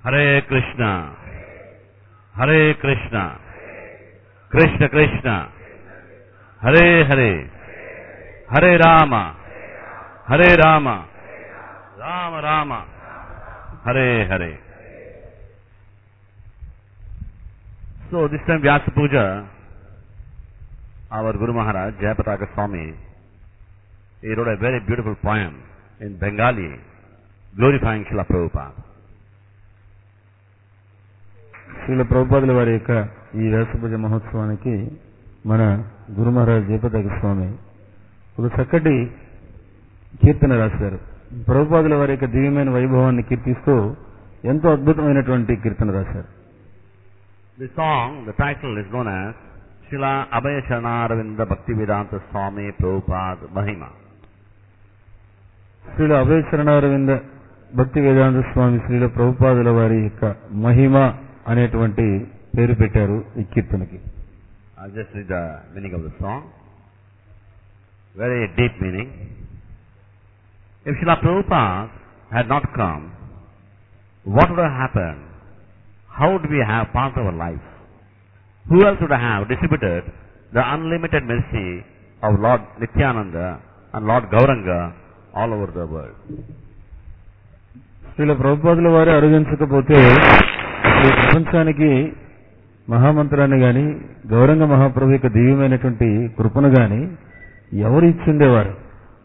Hare Krishna Hare Krishna Krishna Krishna Hare Hare Hare Rama Hare Rama Rama Rama Hare Hare so this time Vyasa Puja our Guru Maharaj, Jayapataka Swami, he wrote a very beautiful poem in Bengali glorifying Srila Prabhupada. Srila ప్రభుపాదుల వారి యొక్క ఈ వ్యాసపూజ మహోత్సవానికి మన గురు మహారాజ్ జయపతాక స్వామి ఒక చక్కటి కీర్తన రాశారు ప్రభుపాదుల వారి యొక్క దివ్యమైన వైభవాన్ని కీర్తిస్తూ ఎంతో అద్భుతమైనటువంటి కీర్తన రాశారు The song, the title is known as Srila Abhaya Sharnaravinda Bhaktivedanta Swami Prabhupada Mahima. Srila అభయ శరణారవింద భక్తి వేదాంత స్వామి శ్రీల ప్రభుపాదుల వారి యొక్క మహిమ అనేటువంటి పేరు పెట్టారు ఈ కీర్తనకి I'll just read the meaning of the song. Very deep meaning. If Srila Prabhupada had not come, what would have happened? How would we have passed our life? Who else would have distributed the unlimited mercy of Lord Nityananda and Lord Gauranga all over the world? Srila ప్రభుపాదుల వారు అరుగించకపోతే ఈ ప్రపంచానికి మహామంత్రాన్ని గాని గౌరంగ మహాప్రభు యొక్క దివ్యమైనటువంటి కృపను గాని ఎవరు ఇచ్చిండేవారు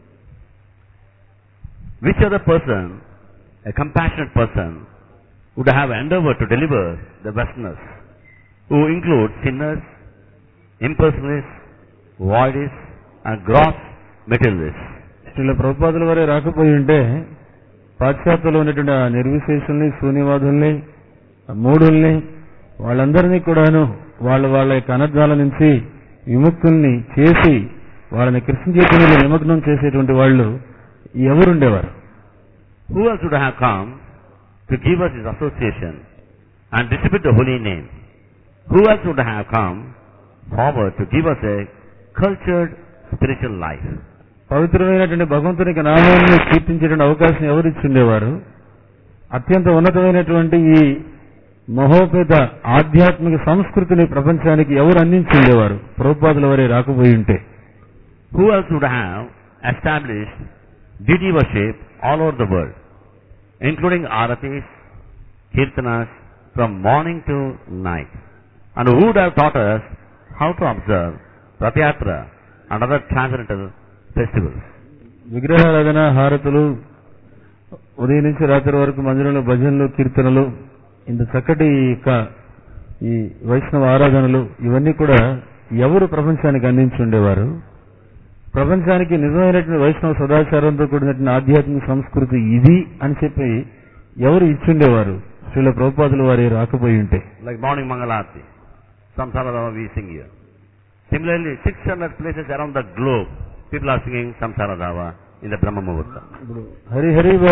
Which other person, a compassionate person, would have endeavored to deliver the bestness, who include sinners, impersonalists, voidists, and gross materialists? Srila ప్రభుపాదుల వారే రాకపోయి ఉంటే పాశ్చాత్యలో ఉన్నటువంటి ఆ నిర్విశేషుల్ని శూన్యవాదుల్ని ఆ మూఢుల్ని వాళ్ళందరినీ కూడాను వాళ్ళ వాళ్ళ యొక్క అనర్థాల నుంచి విముక్తుల్ని చేసి వాళ్ళని కృష్ణ చైతన్యంలో నిమగ్నం చేసేటువంటి వాళ్ళు ఎవరుండేవారు Who else would have come to give us his association and distribute the holy name? Who else would have come forward to give us a cultured spiritual life? పవిత్రమైనటువంటి భగవంతునికి నామాన్ని కీర్తించేటువంటి అవకాశం ఎవరు ఇచ్చిండేవారు అత్యంత ఉన్నతమైనటువంటి ఈ మహోపేత ఆధ్యాత్మిక సంస్కృతిని ప్రపంచానికి ఎవరు అందించిండేవారు ప్రభుపాదుల వారే రాకపోయి ఉంటే Who else would have established deity worship all over the world, including aratis, kirtanas, from morning to night? And who would have taught us how to observe Rathayatra and other transcendental festivals? విగ్రహారాధన హారతులు ఉదయం నుంచి రాత్రి వరకు మందిరంలో భజనలు కీర్తనలు ఇంత చక్కటి యొక్క ఈ వైష్ణవ ఆరాధనలు ఇవన్నీ కూడా ఎవరు ప్రపంచానికి అందించి ఉండేవారు ప్రపంచానికి నిజమైనటువంటి వైష్ణవ సదాచారంతో కూడినటువంటి ఆధ్యాత్మిక సంస్కృతి ఇది అని చెప్పి ఎవరు ఇచ్చుండేవారు శ్రీల ప్రభుపాదుల వారి రాకపోయి ఉంటే Like morning Mangalarti, Samsaradava we sing here. Similarly, 600 places around the globe, people are singing Samsaradava in the Brahma Muhurta. ఇప్పుడు హరి హరి బో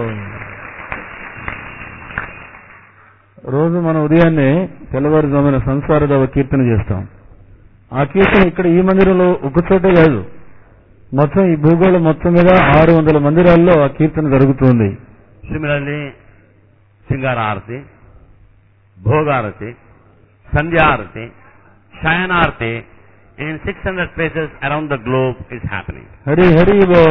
రోజు మన ఉదయాన్నే తెల్లవారుజామున సంసారదవ కీర్తన చేస్తాం ఆ కీర్తన ఇక్కడ ఈ మందిరంలో ఒక చోటే కాదు మొత్తం ఈ భూగోళం మొత్తం మీద ఆరు వందల మందిరాల్లో ఆ కీర్తన జరుగుతుంది Similarly, Singara Arati, Bhoga Arati, Sandhya Arati, Shayana Arati in 600 places around the globe is happening. Hari Hari బో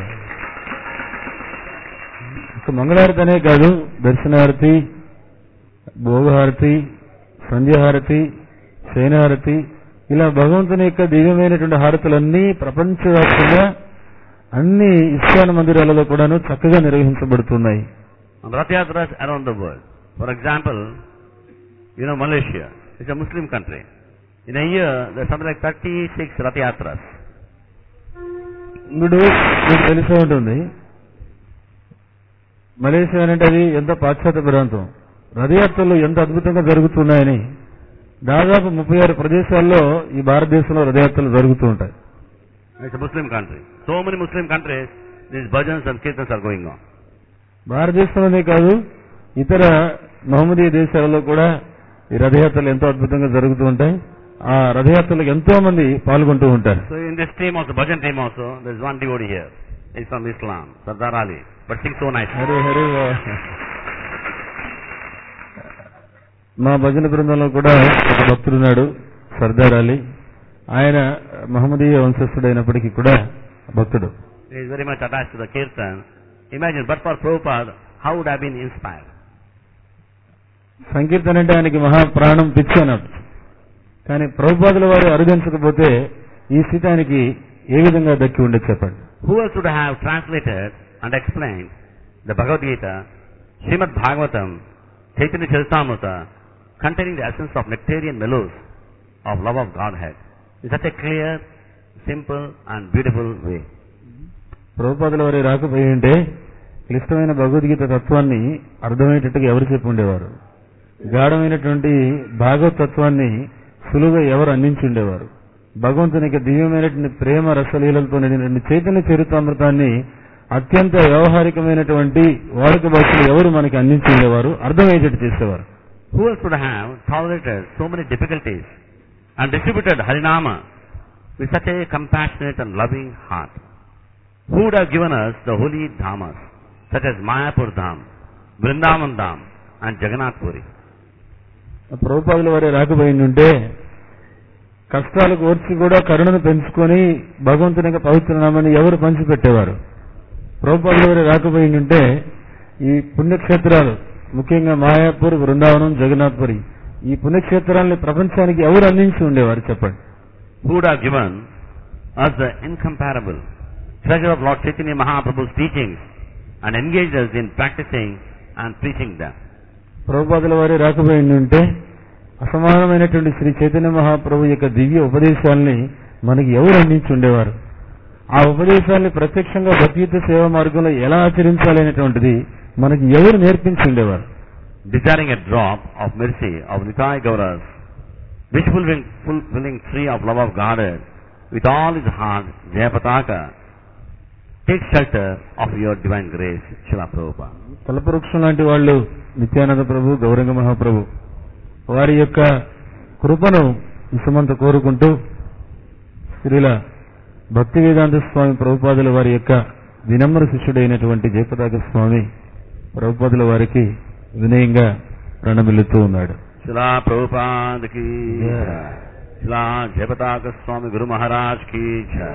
ఒక మంగళహారతి అనే కాదు దర్శనారతి భోగహారతి సంధ్యాహారతి శయనహారతి ఇలా భగవంతుని యొక్క దివ్యమైనటువంటి హారతులన్నీ ప్రపంచవ్యాప్తంగా అన్ని ఇస్కాన్ మందిరాలలో కూడాను చక్కగా నిర్వహించబడుతున్నాయి And Rathayatras around the world. For example, you know Malaysia, it's a Muslim country. In a year, there's something like 36 Rathayatras. ఇప్పుడు మీకు తెలిసే ఉంటుంది మలేషియా అంటే అది ఎంత పాశ్చాత్య ప్రాంతం రథయాత్రలు ఎంత అద్భుతంగా జరుగుతున్నాయని దాదాపు ముప్పై ఆరు ప్రదేశాల్లో ఈ భారతదేశంలో రథయాత్రలు జరుగుతూ ఉంటాయి It's a Muslim country. So many Muslim countries, these bhajans and kirtans are going on. భారతదేశంలోనే కాదు ఇతర మహమ్మదీయ దేశాలలో కూడా ఈ రథయాత్రలు ఎంతో అద్భుతంగా జరుగుతూ ఉంటాయి ఆ రథయాత్రలకు ఎంతో మంది పాల్గొంటూ ఉంటారు So in this team also, bhajan team also, there's one devotee here. He's from Islam, Sardar Ali, but sings so nicely. Hari Hari వా. మా భజన బృందంలో కూడా ఒక భక్తుడున్నాడు సర్దార్ అలీ ఆయన మహమ్మదీయ వంశస్థుడైనప్పటికీ కూడా భక్తుడు He is very much attached to the kirtan. Imagine, but for Prabhupada, how would have been inspired? సంకీర్తన అంటే ఆయనకి మహా ప్రాణం పిచ్చి అన్నాడు కానీ ప్రభుపాదుల వారు అరుదించకపోతే ఈ స్థితి ఆయనకి ఏ విధంగా దక్కి ఉండేది చెప్పండి Who else would have translated and explained the Bhagavad Gita, Srimad Bhagavatam, Chaitanya Charitamrita, containing the essence of nectarian mellows of love of Godhead in such a clear, simple and beautiful way? ప్రభుపాదుల వారి రాకపోయి ఉంటే క్లిష్టమైన భగవద్గీత తత్వాన్ని అర్థమయ్యేటట్టుగా ఎవరు చెప్పి ఉండేవారు గాఢమైనటువంటి భాగవత్ తత్వాన్ని సులువుగా ఎవరు అందించి ఉండేవారు భగవంతుని యొక్క దివ్యమైనటువంటి ప్రేమ రసలీలలతో నిండిన చైతన్య చరితామృతాన్ని అత్యంత వ్యవహారికమైనటువంటి వాడుక భాషలు ఎవరు మనకి అందించి ఉండేవారు అర్థమయ్యేటట్టు చేసేవారు Who else would have tolerated so many difficulties and distributed Harinama with such a compassionate and loving heart? Who would have given us the holy dhamas such as Mayapur Dham, Vrindavan Dham and Jagannath Puri? ప్రభుపాదుల వారి రాకపోయి ఉంటే కష్టాలకు ఓర్చి కూడా కరుణను పెంచుకొని భగవంతుని యొక్క పవిత్ర నామాన్ని ఎవరు పంచిపెట్టేవారు ప్రభుపాదుల వారి రాకపోయి ఉంటే ఈ పుణ్యక్షేత్రాలు ముఖ్యంగా మాయాపూర్ బృందావనం జగన్నాథ్పురి ఈ పుణ్యక్షేత్రాలని ప్రపంచానికి ఎవరు అందించి ఉండేవారు చెప్పండి Who would have given us the incomparable treasure of Lord Chaitanya Mahaprabhu's teachings and engaged us in practicing and preaching them? ప్రభుపాదుల వారి రాకపోయి ఉంటే అసమానమైనటువంటి శ్రీ చైతన్య మహాప్రభు యొక్క దివ్య ఉపదేశాలని మనకి ఎవరు అందించి ఉండేవారు ఆ ఉపదేశాన్ని ప్రత్యక్షంగా భక్తియుత సేవా మార్గంలో ఎలా ఆచరించాలి అనేటువంటిది మనకి ఎవరు నేర్పించి ఉండేవారు desiring a drop of mercy of Nitai Gauras, which fulfilling, fulfilling tree of love of Godhead, with all his heart, Jayapataka, take shelter of your divine grace, Srila Prabhupada. కల్పవృక్షం లాంటి వాళ్ళు నిత్యానంద ప్రభు గౌరంగ మహాప్రభు వారి యొక్క కృపను విషమంత కోరుకుంటూ శ్రీల భక్తి వేదాంత స్వామి ప్రభుపాదుల వారి యొక్క వినమ్ర శిష్యుడైనటువంటి జయపతాక స్వామి ప్రభుపాదుల వారికి వినయంగా ప్రణమిల్లుతూ ఉన్నాడు Srila Prabhupada ki Yeah. jai. Srila Jayapataka Swami Guru Maharaj ki jai.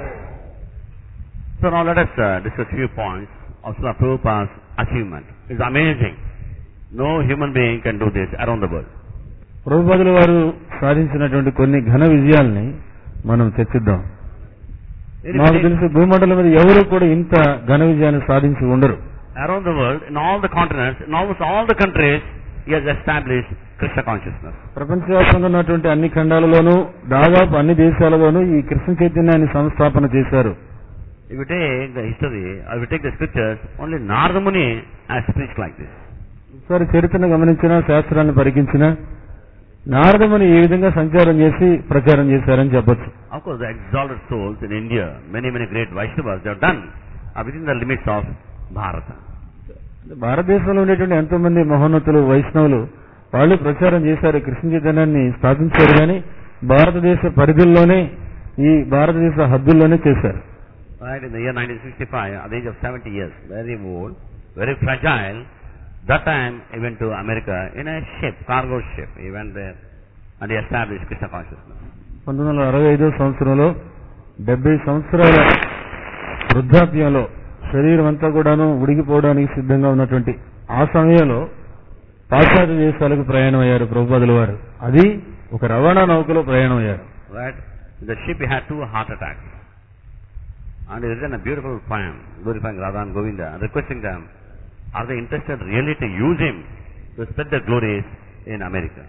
So now let us uh, discuss few points of Srila Prabhupada's achievement. It's amazing. No human being can do this around the world. ప్రభుపాదుల వారు సాధించినటువంటి కొన్ని ఘన విజయాల్ని మనం చర్చిద్దాం మాకు తెలిసి భూమండలం మీద ఎవరు కూడా ఇంత ఘన విజయాన్ని సాధించి ఉండరు around the world, in all the continents, in almost all the countries, he has established Krishna consciousness. ప్రపంచవ్యాప్తంగా ఉన్నటువంటి అన్ని ఖండాలలోనూ దాదాపు అన్ని దేశాలలోనూ ఈ కృష్ణ చైతన్యాన్ని సంస్థాపన చేశారు If you take the history, or if you take the scriptures, only Narada Muni has preached like this. ఒకసారి చరిత్రను గమనించినా శాస్త్రాన్ని పరికించినా నారదముని ఈ విధంగా సంచారం చేసి ప్రచారం చేశారని చెప్పొచ్చు Of course, the exalted souls in India, many, many great Vaishnavas, they have done uh, within the limits of Bharata. భారతదేశంలో ఉండేటువంటి ఎంతో మంది మహోన్నతులు వైష్ణవులు వాళ్ళు ప్రచారం చేశారు కృష్ణ చైతన్యాన్ని స్థాపించారు కానీ భారతదేశ పరిధుల్లోనే ఈ భారతదేశ హద్దుల్లోనే చేశారు Right, in the year 1965, at the age of 70 years, very old, very fragile, that time he went to America in a ship, cargo ship. He went there and he established Krishna consciousness. పంతొమ్మిది వందల అరవై ఐదో సంవత్సరంలో డెబ్బై సంవత్సరాల వృద్ధాప్యంలో శరీరం అంతా కూడాను ఉడికిపోవడానికి సిద్ధంగా ఉన్నటువంటి ఆ సమయంలో పాశ్చాత్య దేశాలకు ప్రయాణం అయ్యారు ప్రభుపాదుల వారు అది ఒక రవాణా నౌకలో ప్రయాణం అయ్యారు Right? In the ship he had two heart attacks. And he written a beautiful poem glorifying Radha and Govinda and requesting them, are they interested really to use him to spread their glories in America?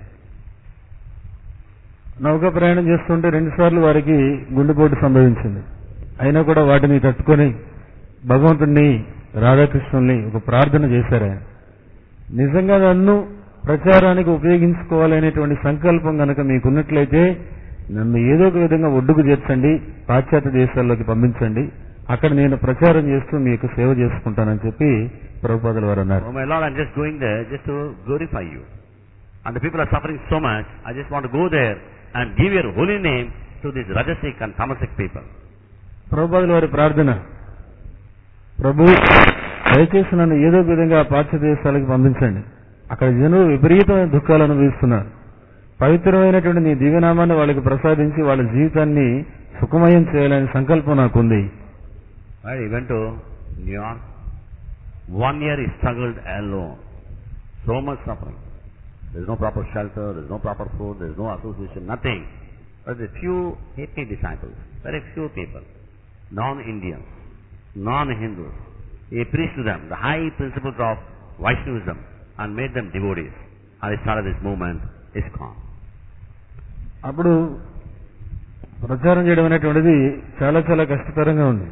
నౌక ప్రయాణం చేస్తుంటే రెండు సార్లు వారికి గుండెపోటు సంభవించింది అయినా కూడా వాటిని తట్టుకొని భగవంతుణ్ణి రాధాకృష్ణుల్ని ఒక ప్రార్థన చేశారు ఆయన నిజంగా నన్ను ప్రచారానికి ఉపయోగించుకోవాలనేటువంటి సంకల్పం గనక మీకున్నట్లయితే నన్ను ఏదో ఒక విధంగా ఒడ్డుకు చేర్చండి పాశ్చాత్య దేశాల్లోకి పంపించండి అక్కడ నేను ప్రచారం చేస్తూ మీకు సేవ చేసుకుంటానని చెప్పి ప్రభుపాదుల వారు అన్నారు Oh my Lord, I'm just going there just to glorify you. And the people are suffering so much, I just want to go there and give your holy name to these Rajasic and Tamasic people. ప్రభుపాదుల వారి ప్రార్థన ప్రభు దయచేసి నన్ను ఏదో ఒక విధంగా పాశ్చాత్య దేశాలకు పంపించండి అక్కడ జనులు విపరీతమైన దుఃఖాలు అనుభవిస్తున్నారు పవిత్రమైనటువంటి నీ దివ్యనామాన్ని వాళ్ళకి ప్రసాదించి వాళ్ళ జీవితాన్ని సుఖమయం చేయాలనే సంకల్పం నాకుంది Right? He went to New York. One year he struggled alone. So much suffering. There's no proper shelter, there's no proper food, there's no association, nothing. But a few hippie disciples, very few people, non-Indians, non-Hindus. He preached to them the high principles of Vaishnavism and made them devotees. And he started this movement, ISKCON. అప్పుడు ప్రచారం చేయడం అనేటువంటిది చాలా చాలా కష్టతరంగా ఉంది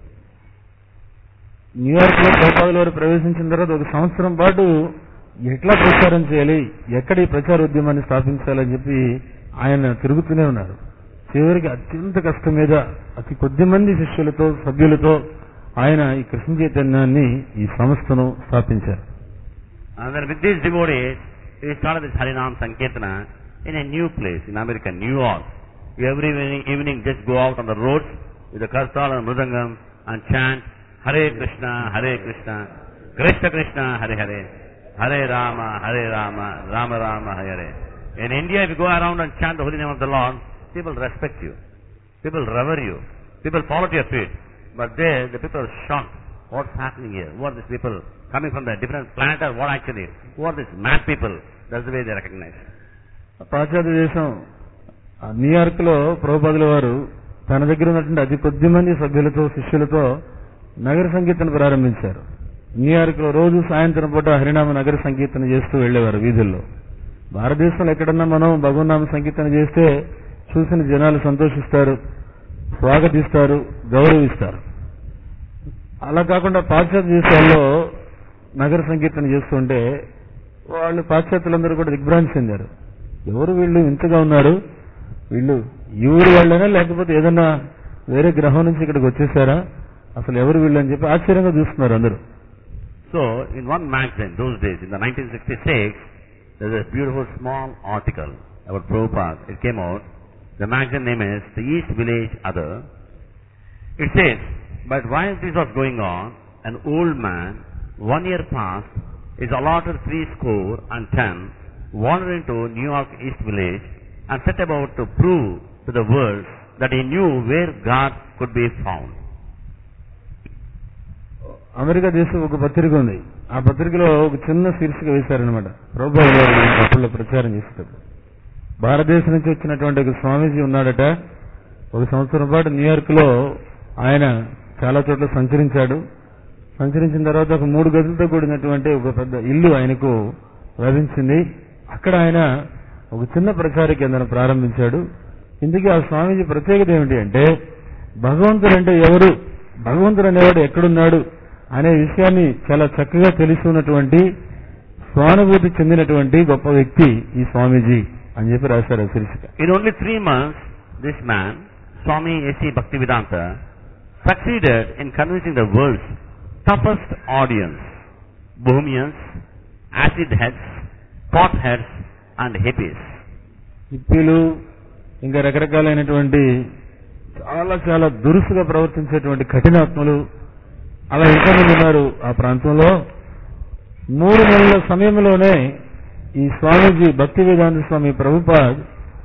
New York లో ప్రభుపాదుల వారు ప్రవేశించిన తర్వాత ఒక సంవత్సరం పాటు ఎట్లా ప్రచారం చేయాలి ఎక్కడ ఈ ప్రచార ఉద్యమాన్ని స్థాపించాలని చెప్పి ఆయన తిరుగుతూనే ఉన్నారు చివరికి అత్యంత కష్టం మీద అతి కొద్ది మంది శిష్యులతో సభ్యులతో ఆయన ఈ కృష్ణ చైతన్యాన్ని ఈ సంస్థను స్థాపించారు And then with these devotees, he started this Harinam Sankirtana in a new place in America, New York. You every evening, evening just go out on the roads with the karstal and mridangam and chant Hare Krishna, Hare Krishna, Krishna Krishna, Hare Hare, Hare Rama, Hare Rama, Rama Rama, Hare Hare. In India, if you go around and chant the holy name of the Lord, people respect you. People revere you. People fall at your feet. But there, the people are shocked. What's happening here? Who are these people coming from the different planet or what actually? Who are these mad people? That's the way they recognize. పాశ్చాత్య దేశం ఆ New York లో ప్రభుపాదుల వారు తన దగ్గర ఉన్నటువంటి అతి కొద్ది మంది సభ్యులతో శిష్యులతో నగర సంకీర్తన ప్రారంభించారు న్యూయార్క్ లో రోజు సాయంత్రం పూట హరినామ నగర సంకీర్తన చేస్తూ వెళ్లేవారు వీధుల్లో భారతదేశంలో ఎక్కడన్నా మనం భగవన్నామ సంకీర్తన చేస్తే చూసిన జనాలు సంతోషిస్తారు స్వాగతిస్తారు గౌరవిస్తారు అలా కాకుండా పాశ్చాత్య దేశాల్లో నగర సంకీర్తన చేస్తుంటే వాళ్ళు పాశ్చాత్యులందరూ కూడా దిగ్భ్రాంతి చెందారు ఎవరు వీళ్ళు ఇంతగా ఉన్నారు వీళ్ళు ఈ ఊరు వాళ్ళైనా లేకపోతే ఏదన్నా వేరే గ్రహం నుంచి ఇక్కడికి వచ్చేసారా అసలు ఎవరు వీళ్ళు అని చెప్పి ఆశ్చర్యంగా చూస్తున్నారు అందరూ So, in one magazine, those days, in the 1966, there's a beautiful small article about Prabhupada. It came out. The magazine name is The East Village Other. It says, but while this was going on, an old man, one year past, is allotted three score and ten, wandered into New York East Village and set about to prove to the world that he knew where God could be found. America దేశం ఒక పత్రిక ఉంది ఆ పత్రికలో ఒక చిన్న శీర్షిక వేశారనమాట ప్రభుత్వ గారు అప్పుల్లో ప్రచారం చేసేటప్పుడు భారతదేశం నుంచి వచ్చినటువంటి ఒక స్వామీజీ ఉన్నాడట ఒక సంవత్సరం పాటు న్యూయార్క్ లో ఆయన చాలా చోట్ల సంచరించాడు సంచరించిన తర్వాత ఒక మూడు గదులతో కూడినటువంటి ఒక పెద్ద ఇల్లు ఆయనకు లభించింది అక్కడ ఆయన ఒక చిన్న ప్రచార కేంద్రం ప్రారంభించాడు ఇందుకే ఆ స్వామీజీ ప్రత్యేకత ఏమిటి అంటే భగవంతుడు అంటే ఎవరు భగవంతుడు అనేవాడు ఎక్కడున్నాడు అనే విషయాన్ని చాలా చక్కగా తెలిసి ఉన్నటువంటి స్వానుభూతి చెందినటువంటి గొప్ప వ్యక్తి ఈ స్వామీజీ అని చెప్పి రాశారు ఆ శీర్షిక In only three months, this man, Swami A.C. Bhaktivedanta, succeeded in convincing the world's toughest audience, Bohemians, acid heads, pot heads, and hippies. హిప్పీలు ఇంకా రకరకాలైనటువంటి చాలా చాలా దురుసుగా ప్రవర్తించేటువంటి కఠినాత్మలు అలా ఎంతమంది ఉన్నారు ఆ ప్రాంతంలో మూడు నెలల సమయంలోనే ఈ స్వామీజీ భక్తి వేదాంత స్వామి ప్రభుపాద్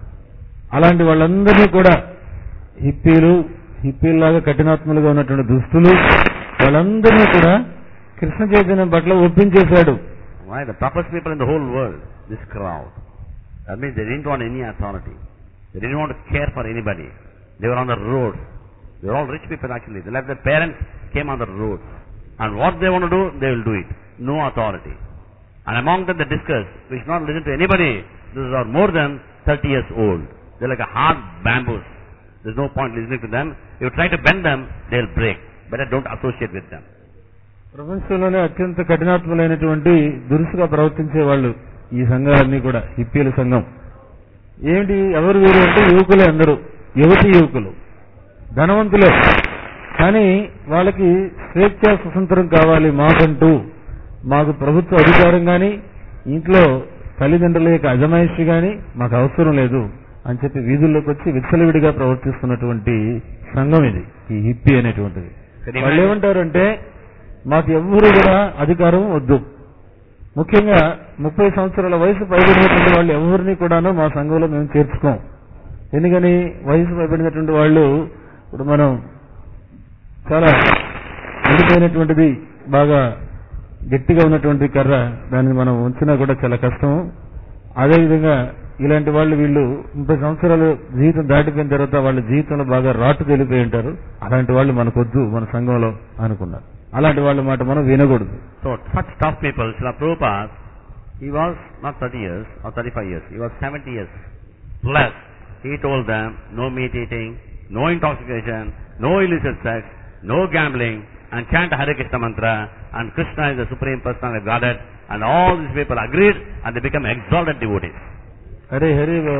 అలాంటి వాళ్ళందరినీ కూడా హిప్పీలు హిప్పీల్లాగా కఠినాత్మలుగా ఉన్నటువంటి దుస్తులు వాళ్ళందరినీ కూడా కృష్ణ చైతన్యం పట్ల ఒప్పించేశాడు Why? The toughest people in the whole world, this crowd. That means they didn't want any authority. They didn't want to care for anybody. They were on the road. They were all rich people actually. They left their parents, came on the road. And what they want to do, they will do it. No authority. And among them they discuss, we should not listen to anybody. Those are more than 30 years old. They're like a hard bamboos. There's no point listening to them. If you try to bend them, they'll break. Better don't associate with them. ప్రపంచంలోనే అత్యంత కఠినాత్ములైనటువంటి దురుసుగా ప్రవర్తించే వాళ్ళు ఈ సంఘాలన్నీ కూడా హిప్పీల సంఘం ఏంటి ఎవరు వీరు అంటే యువకులే అందరూ యువతి యువకులు ధనవంతులే కానీ వాళ్ళకి స్వేచ్ఛ స్వతంత్రం కావాలి మాకంటూ మాకు ప్రభుత్వ అధికారం కానీ ఇంట్లో తల్లిదండ్రుల యొక్క అజమాయిషి కానీ మాకు అవసరం లేదు అని చెప్పి వీధుల్లోకి వచ్చి విచ్చలవిడిగా ప్రవర్తిస్తున్నటువంటి సంఘం ఇది ఈ హిప్పీ అనేటువంటిది Can you వాళ్ళు imagine? ఏమంటారంటే మాకు ఎవ్వరు కూడా అధికారం వద్దు ముఖ్యంగా ముప్పై సంవత్సరాల వయసు పైబడినటువంటి వాళ్ళు ఎవరిని కూడాను మా సంఘంలో మేము చేర్చుకోం ఎందుకని వయసు పైబడినటువంటి వాళ్ళు ఇప్పుడు మనం చాలా ఎండిపోయినటువంటిది బాగా గట్టిగా ఉన్నటువంటి కర్ర దాన్ని మనం ఉంచినా కూడా చాలా కష్టం అదేవిధంగా ఇలాంటి వాళ్ళు వీళ్ళు ముప్పై సంవత్సరాలు జీవితం దాటిపోయిన తర్వాత వాళ్ళ జీవితంలో బాగా రాటు తెలిపోయి ఉంటారు అలాంటి వాళ్ళు మనకొద్దు మన సంఘంలో అనుకున్నారు అలాంటి వాళ్ళ మాట మనం వినకూడదు So such tough people, Srila Prabhupada, he was not 30 years or 35 years, he was 70 years plus. He told them, no meat eating, no intoxication, no illicit sex, no gambling, and chant Hare Krishna mantra, and Krishna is the supreme personality of Godhead, and all these people agreed, and they become exalted devotees. Hare Hari బో.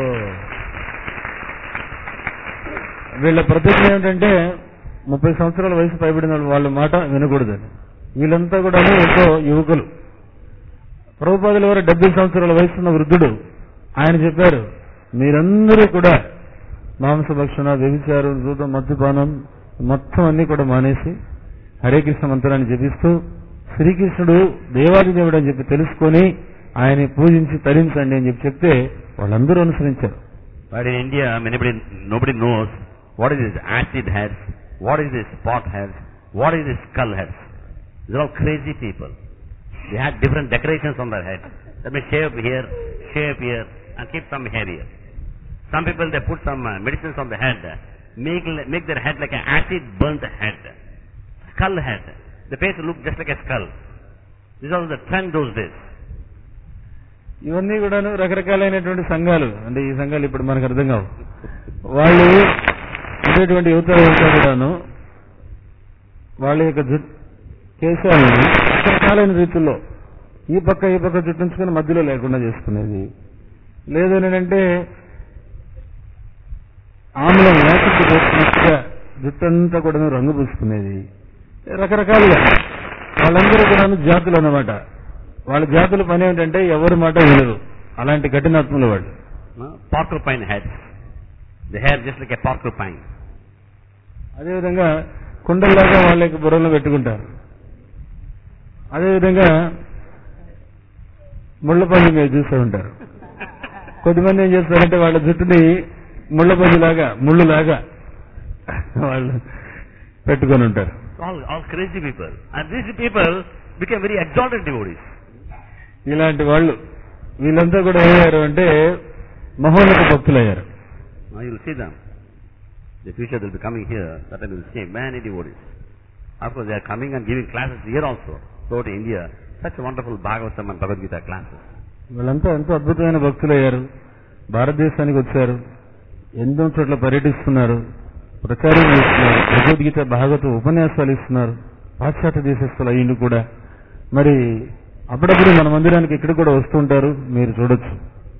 వీళ్ళ ప్రతిజ్ఞ ఏమిటంటే ముప్పై సంవత్సరాల వయసు పైబడిన వాళ్ళ మాట వినకూడదని వీళ్ళంతా కూడా ఎంతో యువకులు ప్రభుపాదుల వారు డెబ్బై సంవత్సరాల వయసున్న వృద్ధుడు ఆయన చెప్పారు మీరందరూ కూడా మాంసభక్షణ వ్యభిచారం జూతం మద్యపానం మొత్తం అన్ని కూడా మానేసి హరే కృష్ణ మంత్రాన్ని జపిస్తూ శ్రీకృష్ణుడు దేవాది దేవుడు అని చెప్పి తెలుసుకొని ఆయన్ని పూజించి తరించండి అని చెప్పి చెప్తే వాళ్ళందరూ అనుసరించారు But in India, anybody, nobody knows what is this acid heads, what is this spot heads, what is this skull heads. These are all crazy people. They had different decorations on their head. Let me shave here, shave here, and keep some hair here. Some people, they put some uh, medicines on the head, make, make their head like an acid burnt head. Skull head. The face look just like a skull. This was the trend those days. ఇవన్నీ కూడాను రకరకాలైనటువంటి సంఘాలు అంటే ఈ సంఘాలు ఇప్పుడు మనకు అర్థం కావు వాళ్ళు ఉండేటువంటి యువత యువత కూడాను వాళ్ళ యొక్క జుట్ కేశాలని రకరకాలైన రీతుల్లో ఈ పక్క ఈ పక్క జుట్టించుకొని మధ్యలో లేకుండా చేసుకునేది లేదనంటే ఆమ్లం యాసిడ్ వేసినట్టుగా జుట్టంతా కూడా రంగు పూసుకునేది రకరకాలుగా వాళ్ళందరూ కూడా జాతులు అన్నమాట వాళ్ళ జాతుల పని ఏమిటంటే ఎవరి మాట వినరు అలాంటి కఠినాత్ములు వాళ్ళు No? Porcupine heads. The hair just like a porcupine. అదేవిధంగా కుండల్లాగా వాళ్ళ యొక్క బుర్రలు పెట్టుకుంటారు అదేవిధంగా ముళ్ళ పంది మీద చూస్తూ ఉంటారు కొద్దిమంది ఏం చేస్తారంటే వాళ్ళ జుట్టుని ముళ్ళ పందిలాగా ముళ్ళులాగా వాళ్ళు పెట్టుకొని ఉంటారు All, all crazy people. And these people became very exalted devotees. ఇలాంటి వాళ్ళు వీళ్ళంతా కూడా ఏమయ్యారు అంటే మహోన్నత భక్తులయ్యారు Now you'll see them. The future they'll be coming here, that time you'll see many devotees. Of course, they are coming and giving classes here also. So to India, such wonderful Bhagavatam and Bhagavad Gita classes. వీళ్ళంతా ఎంతో అద్భుతమైన భక్తులయ్యారు భారతదేశానికి వచ్చారు ఎన్నో చోట్ల పర్యటిస్తున్నారు ప్రచారం చేస్తున్నారు భగవద్గీత భాగవత ఉపన్యాసాలు ఇస్తున్నారు పాశ్చాత్య దేశస్తులు అయ్యిండు కూడా మరి అప్పుడప్పుడు మన మందిరానికి ఇక్కడ కూడా వస్తుంటారు మీరు చూడొచ్చు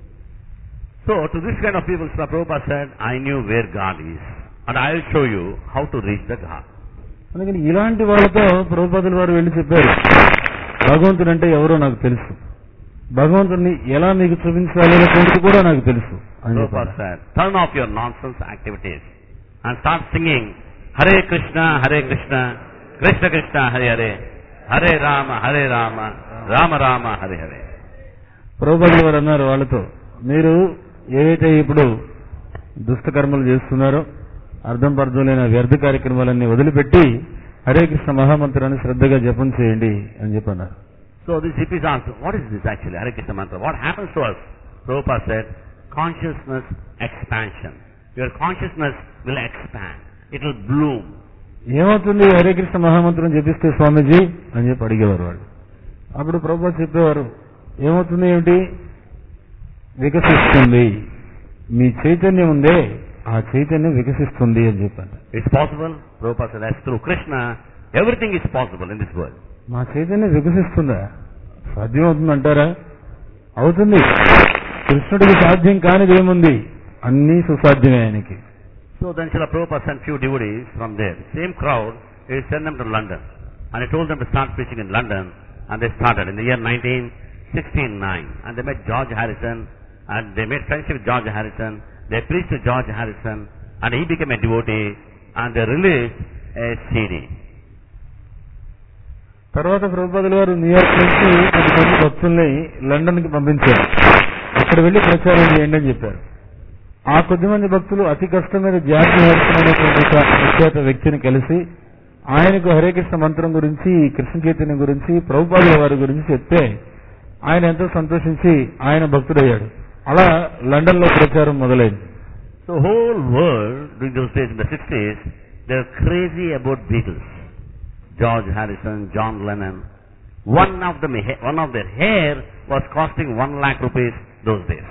So to this kind of people, Srila Prabhupada said, I knew where God is. And I will show you how to reach the God. అందుకని ఇలాంటి వాళ్ళతో ప్రభుపాదుల వారు వెళ్ళి చెప్పారు భగవంతుడు అంటే ఎవరో నాకు తెలుసు భగవంతుడిని ఎలా మీకు చూపించాలి అనేటువంటిది కూడా నాకు తెలుసు అని చెప్పారు Prabhupada said, turn off your nonsense activities and start singing Hare Krishna, Hare Krishna, Krishna Krishna, Hare Hare, Hare Rama, Hare Rama, Rama Rama, Hare Hare. ప్రభుపాదుల వారు అన్నారు వాళ్ళతో మీరు ఏవైతే ఇప్పుడు దుష్ట కర్మలు చేస్తున్నారో అర్థం పర్థం లేని వ్యర్థ కార్యక్రమాలన్నీ వదిలిపెట్టి హరే కృష్ణ మహామంత్రాన్ని శ్రద్ధగా జపం చేయండి అని చెప్పన్నారు So these hippies asked, what is this actually, Hare Krishna mantra? What happens to us? Prabhupada said, consciousness expansion. Your consciousness will expand. It will bloom. ఏమవుతుంది హరే కృష్ణ మహామంత్రం జపిస్తే స్వామీజీ అని చెప్పి అడిగేవారు వాళ్ళు అప్పుడు ప్రభుత్వ చెప్పేవారు ఏమవుతుంది ఏమిటి వికసిస్తుంది మీ చైతన్యం ఉందే ఆ చైతన్యం వికసిస్తుంది అని చెప్పాను It's possible? Prabhupada said, that's through Krishna, everything is possible in this world. మా చైతన్యం వికసిస్తుందా సాధ్యం అవుతుందంటారా అవుతుంది కృష్ణుడికి సాధ్యం కానిది ఏముంది అన్నీ సుసాధ్యమే ఆయనకి So then Srila Prabhupada sent few devotees from there. Same crowd, he sent them to London. And he told them to start preaching in London. And they started in the year 1969. And they met George Harrison. And they made friendship with George Harrison. They preached to George Harrison. And he became a devotee. And they released a CD. తర్వాత ప్రభుపాదుల వారు New York నుంచి కొంతమంది భక్తుల్ని London కి పంపించారు అక్కడ వెళ్లి ప్రచారం చేయండి అని చెప్పారు ఆ కొద్దిమంది భక్తులు అతి కష్టం మీద జార్జి హారిసన్ అనేటువంటి ఒక విఖ్యాత వ్యక్తిని కలిసి ఆయనకు హరే కృష్ణ మంత్రం గురించి కృష్ణ చైతన్యం గురించి ప్రభుపాదుల వారి గురించి చెప్తే ఆయన ఎంతో సంతోషించి ఆయన భక్తుడయ్యాడు అలా లండన్ లో ప్రచారం మొదలైంది So whole world during those days in the 60s, they were crazy about Beatles. George Harrison, John Lennon. One of them, one of their hair was costing one lakh rupees those days.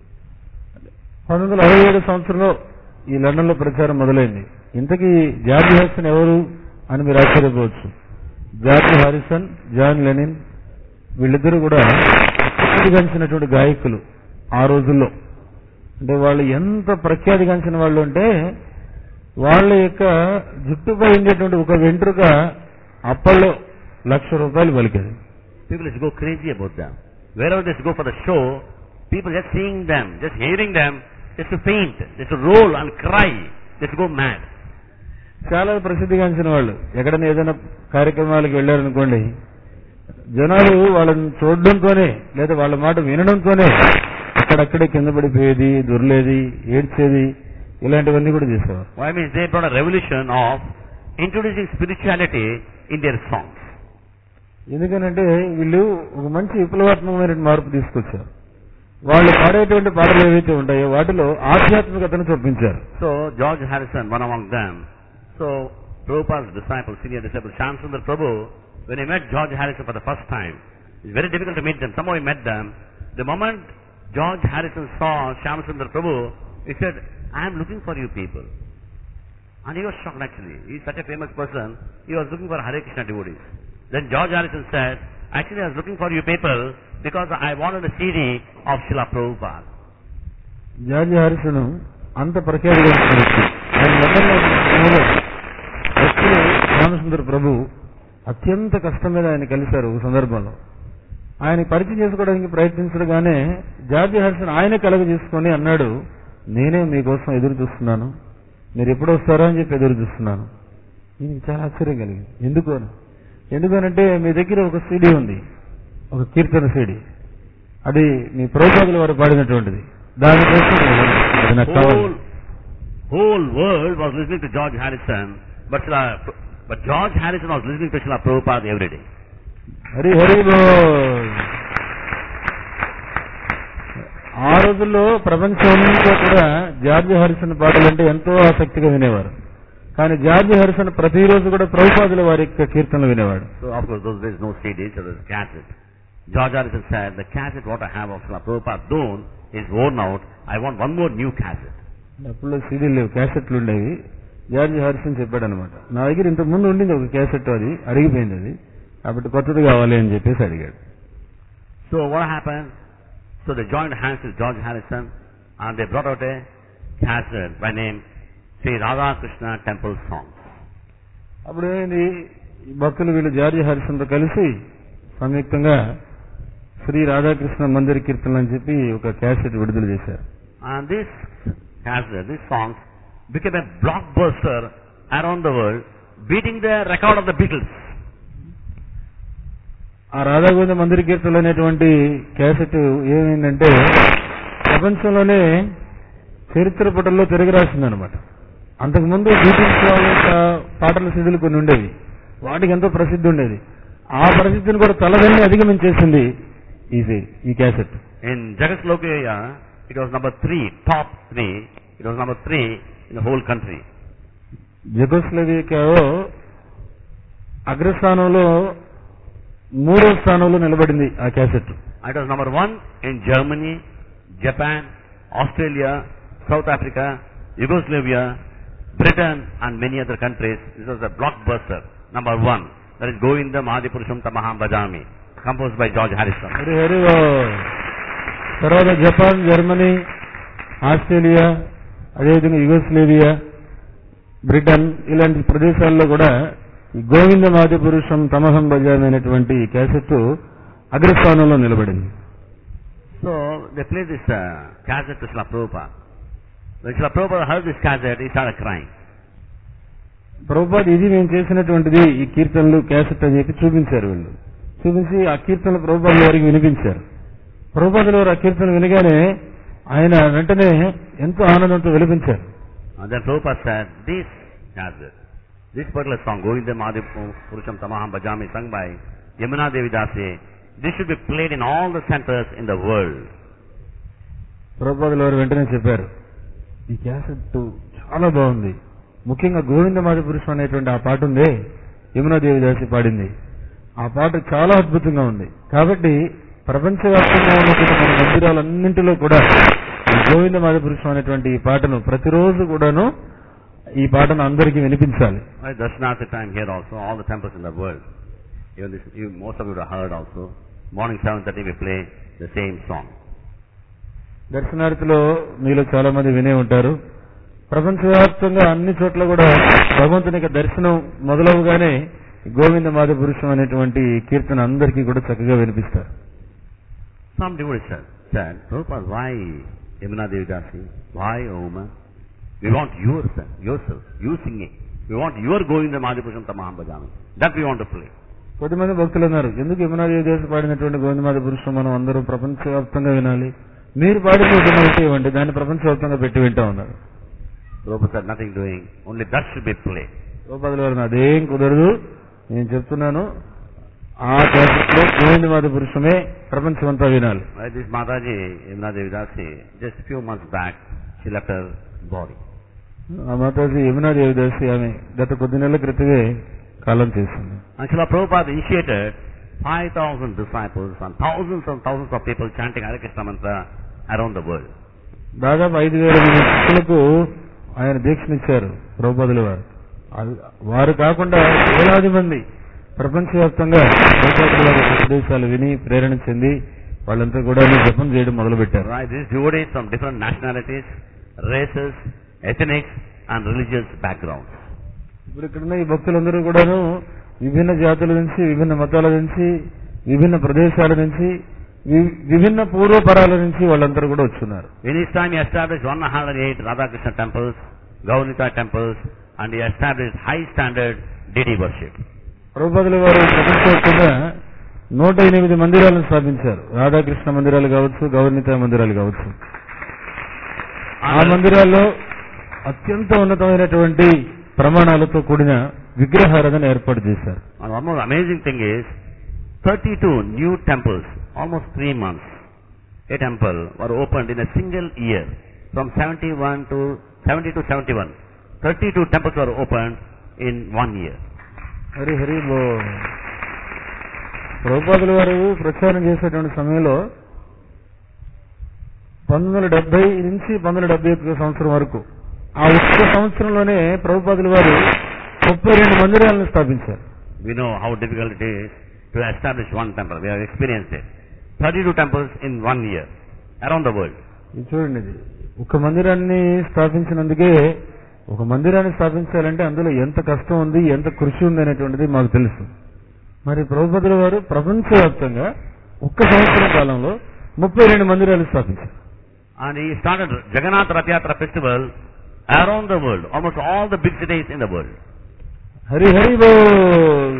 పంతొమ్మిది వందల అరవై ఏడు సంవత్సరంలో ఈ London లో ప్రచారం మొదలైంది ఇంతకీ జార్జి హారిసన్ ఎవరు అని మీరు ఆశ్చర్యపోవచ్చు జార్జి హారిసన్ జాన్ లెనిన్ వీళ్ళిద్దరూ కూడా ప్రఖ్యాతిగాంచినటువంటి గాయకులు ఆ రోజుల్లో అంటే వాళ్ళు ఎంత ప్రఖ్యాతిగాంచిన వాళ్ళు అంటే వాళ్ళ యొక్క జుట్టుపై ఉండేటువంటి ఒక వెంట్రుక అప్పట్లో లక్ష రూపాయలు పలికేది People just go crazy about them. Wherever they go for the show, people just seeing them, just hearing them, just to faint, just to roll and cry, just to go mad. చాలా ప్రసిద్ధిగాంచిన వాళ్ళు ఎక్కడైనా ఏదైనా కార్యక్రమాలకు వెళ్ళారనుకోండి జనాలు వాళ్ళని చూడడంతోనే లేదా వాళ్ళ మాట వినడంతోనే అక్కడక్కడే కింద పడిపోయేది దొరలేది ఏడ్చేది ఇలాంటివన్నీ కూడా చేసేవారు Why means they brought a revolution of introducing spirituality in their songs. ఎందుకనంటే వీళ్ళు ఒక మంచి విప్లవాత్మకమైన మార్పు తీసుకొచ్చారు వాళ్ళు పాడేటువంటి పాటలు ఏవైతే ఉంటాయో వాటిలో ఆధ్యాత్మికతను చొప్పించారు So George Harrison, one among them. So Prabhupada's disciple, senior disciple, Shamsundar Prabhu, when he met George Harrison for the first time, it's very difficult to meet them. Somehow he met them. The moment George Harrison saw Shamsundar Prabhu, he said, I am looking for you people. And he was shocked actually. He's such a famous person. He was looking for Hare Krishna devotees. Then George Harrison said, actually I was looking for you people because I wanted a CD of Srila Prabhupada. George Harrison అంత ప్రఖ్యాతిగాంచిన వ్యక్తి ఆయన లండన్లో ఉన్న సమయంలో వ్యక్తులు రామసుందర్ ప్రభు అత్యంత కష్టం మీద ఆయన కలిశారు ఒక సందర్భంలో ఆయన పరిచయం చేసుకోవడానికి ప్రయత్నించగానే జార్జి హారిసన్ ఆయనే కలగ చేసుకొని అన్నాడు నేనే మీకోసం ఎదురు చూస్తున్నాను మీరు ఎప్పుడు వస్తారో అని చెప్పి ఎదురు చూస్తున్నాను ఈయనకి చాలా ఆశ్చర్యం కలిగింది ఎందుకు అని ఎందుకనంటే మీ దగ్గర ఒక సీడీ ఉంది ఒక కీర్తన సీడీ అది మీ ప్రోపాదుల వారు పాడినటువంటిది దానికోసం అది నాకు కావాలి whole, whole world was listening to George Harrison, but, Srila, but George Harrison was listening to Srila Prabhupada every day. Hari Hari బోల్ ఆ రోజుల్లో ప్రపంచంలో కూడా జార్జి హరిసన్ పాటలంటే ఎంతో ఆసక్తిగా వినేవారు కానీ జార్జి హరిసన్ ప్రతిరోజు కూడా ప్రభుపాదుల వారి యొక్క కీర్తనలు వినేవాడు So of course those days no CDs, so there was cassette. George Harrison said, the cassette what I have of Srila Prabhupada Doon is worn out. I want one more new cassette. అప్పుడు సీడీలు లేవు క్యాసెట్లు ఉండేవి George Harrison చెప్పాడు అనమాట నా దగ్గర ఇంత ముందు ఉండింది ఒక క్యాసెట్ అది అరిగిపోయింది అది కాబట్టి కొత్తది కావాలి అని చెప్పేసి అడిగాడు So what happened? So they joined hands with George Harrison and they brought out a cassette by name Sri Radha Krishna Temple Songs. అప్పుడు ఏమైంది ఈ భక్తులు వీళ్ళు జార్జి హారిసన్తో కలిసి సంయుక్తంగా శ్రీ రాధాకృష్ణ మందిర కీర్తనలు అని చెప్పి ఒక క్యాసెట్ విడుదల చేశారు And this cassette, these songs became a blockbuster around the world, beating the record of the Beatles. ఆ రాధాగోవింద మందిర కీర్తనలు అనేటువంటి క్యాసెట్ ఏమైందంటే ప్రపంచంలోనే చరిత్ర పుటల్లో తిరిగి రాసిందనమాట అంతకుముందు బీటిల్స్ వాళ్ళ యొక్క పాటల సిద్ధులు కొన్ని ఉండేవి వాటికి ఎంతో ప్రసిద్ధి ఉండేది ఆ ప్రసిద్ధిని కూడా తలదన్ని అధిగమించేసింది ఈ సి- ఈ cassette In Jagaslokia, it was number three, top three. It was number three in the whole country. జగోస్లవియాలో అగ్రస్థానంలో మూడో స్థానంలో నిలబడింది ఆ cassette It was number one in Germany, Japan, Australia, South Africa, Yugoslavia, Britain, and many other countries. This was a blockbuster. Number one. That is Govindam Adipurusham Tamaham Bhajami, composed by George Harrison. Hari Hari ఓ. తర్వాత Japan Germany Australia అదేవిధంగా Yugoslavia Britain ఇలాంటి ప్రదేశాల్లో కూడా ఈ గోవింద మాది పురుషం తమహం బజామి అనేటువంటి క్యాసెట్ అగ్రస్థానంలో నిలబడింది So they played this uh, cassette to Srila Prabhupada. When Srila Prabhupada heard this cassette, he started crying. Prabhupada ఇది మేము చేసినటువంటిది ఈ కీర్తనలు క్యాసెట్ అని చెప్పి చూపించారు వీళ్ళు చూపించి ఆ కీర్తనలు ప్రభుపాదుల వారికి వినిపించారు ప్రభుపాదుల వారు ఆ కీర్తన వినగానే ఆయన వెంటనే ఎంతో ఆనందంతో విలపించారు And then Prabhupada said, this cassette, this particular song, Govinda Madhav Purusham Tamaham Bhajami, sung by Yamuna Devi Dasi, this should be played in all the centers in the world. ప్రభుపాదుల వారు వెంటనే చెప్పారు ఈ క్యాసెట్ చాలా బాగుంది ముఖ్యంగా గోవింద మాధపురుషం అనేటువంటి ఆ పాట ఉందే యమునాదేవి దాసి పాడింది ఆ పాట చాలా అద్భుతంగా ఉంది కాబట్టి ప్రపంచవ్యాప్తంగా ఉన్నటువంటి మన మందిరాలన్నింటిలో కూడా ఈ గోవింద మాధపురుషం అనేటువంటి ఈ పాటను ప్రతిరోజు కూడాను ఈ పాటను అందరికీ వినిపించాలి Right, Darshanatha time here also, all the temples in the world. Even this, you, most of you would have heard also. Morning 7.30 we play the same song. దర్శనార్థిలో మీలో చాలా మంది వినే ఉంటారు ప్రపంచవ్యాప్తంగా అన్ని చోట్ల కూడా భగవంతుని యొక్క దర్శనం మొదలవగానే గోవింద మాధ పురుషం అనేటువంటి కీర్తన అందరికీ కూడా చక్కగా వినిపిస్తారు Some devotees said, said Prabhupada, why Yamuna Devi Dasi? Why Oma? We want yourself, yourself, you singing. We want your Govinda Madhapurusham Tamaham Bhajami. That we want to play. కొద్దిమంది భక్తులు అన్నారు ఎందుకు యమునాదేవి దేశ పాడినటువంటి గోవిందమాత పురుషం మనం అందరూ ప్రపంచవ్యాప్తంగా వినాలి మీరు పాడిన వినవితే ఇవ్వండి దాన్ని ప్రపంచవ్యాప్తంగా పెట్టి వింటా ఉన్నారు Prabhupada said, nothing doing, only that should be played. గోపాదుల వారు అదేం కుదరదు నేను చెప్తున్నాను ఆ క్యాసెట్లో గోవిందమాత పురుషమే ప్రపంచమంతా వినాలి Right, this Mataji, Yamuna Devi Dasi, just few months back, she left her body. ఆ మాతాజీ యమునా దేవిదాసి ఆమె గత కొద్ది నెలల క్రితమే కాలం చేసింది And Srila Prabhupada initiated 5,000 disciples and thousands and thousands of people chanting Hare Krishna mantra around the world. దాదాపు ఐదు వేల మంది శిష్యులకు ఆయన దీక్షనిచ్చారు ప్రభుపదుల వారు అది- వారు కాకుండా వేలాది మంది ప్రపంచవ్యాప్తంగా ప్రభుపదుల వారి ఉపదేశాలు విని ప్రేరణ చెంది వాళ్ళంతా కూడా జపం చేయడం మొదలుపెట్టారు Right, these devotees from different nationalities, races, ethnics and religious backgrounds. ఇప్పుడు ఇక్కడున్న ఈ భక్తులందరూ కూడాను విభిన్న జాతుల నుంచి విభిన్న మతాల నుంచి విభిన్న ప్రదేశాల నుంచి వి- విభిన్న పూర్వపరాల నుంచి వాళ్ళందరూ కూడా వచ్చున్నారు In his time he established 108 Radhakrishna temples, Gaunita temples and he established high standard deity worship. ప్రభుపదుల వారు ప్రపంచవ్యాప్తంగా నూట ఎనిమిది మందిరాలను స్థాపించారు రాధాకృష్ణ మందిరాలు కావచ్చు గౌరనిత మందిరాలు కావచ్చు ఆ మందిరాల్లో అత్యంత ఉన్నతమైనటువంటి ప్రమాణాలతో కూడిన విగ్రహారాధన ఏర్పాటు చేశారు And one more amazing thing is, 32 new temples, almost three months, a temple were opened in a single year, from 71 to 70 to 71. 32 temples were opened in one year. Hari Hari బో ప్రభుపాదుల వారు ప్రచారం చేసేటువంటి సమయంలో పంతొమ్మిది వందల డెబ్బై నుంచి పంతొమ్మిది వందల డెబ్బై ఒక్క సంవత్సరం వరకు ఆ ఒక్క సంవత్సరంలోనే ప్రభుపాదుల వారు ముప్పై రెండు మందిరాలను స్థాపించారు We know how difficult it is to establish one temple. We have experienced it. 32 temples in one year, around the world. ఇది చూడండి ఇది ఒక మందిరాన్ని స్థాపించినందుకే ఒక మందిరాన్ని స్థాపించాలంటే అందులో ఎంత కష్టం ఉంది ఎంత కృషి ఉంది అనేటువంటిది మాకు తెలుసు మరి ప్రభుపదుల వారు ప్రపంచవ్యాప్తంగా ఒక్క సంవత్సరం కాలంలో ముప్పై రెండు మందిరాలు స్థాపించారు And he started Jagannath Rath Yatra festival around the world, almost all the big cities in the world. Hari Hari బోల్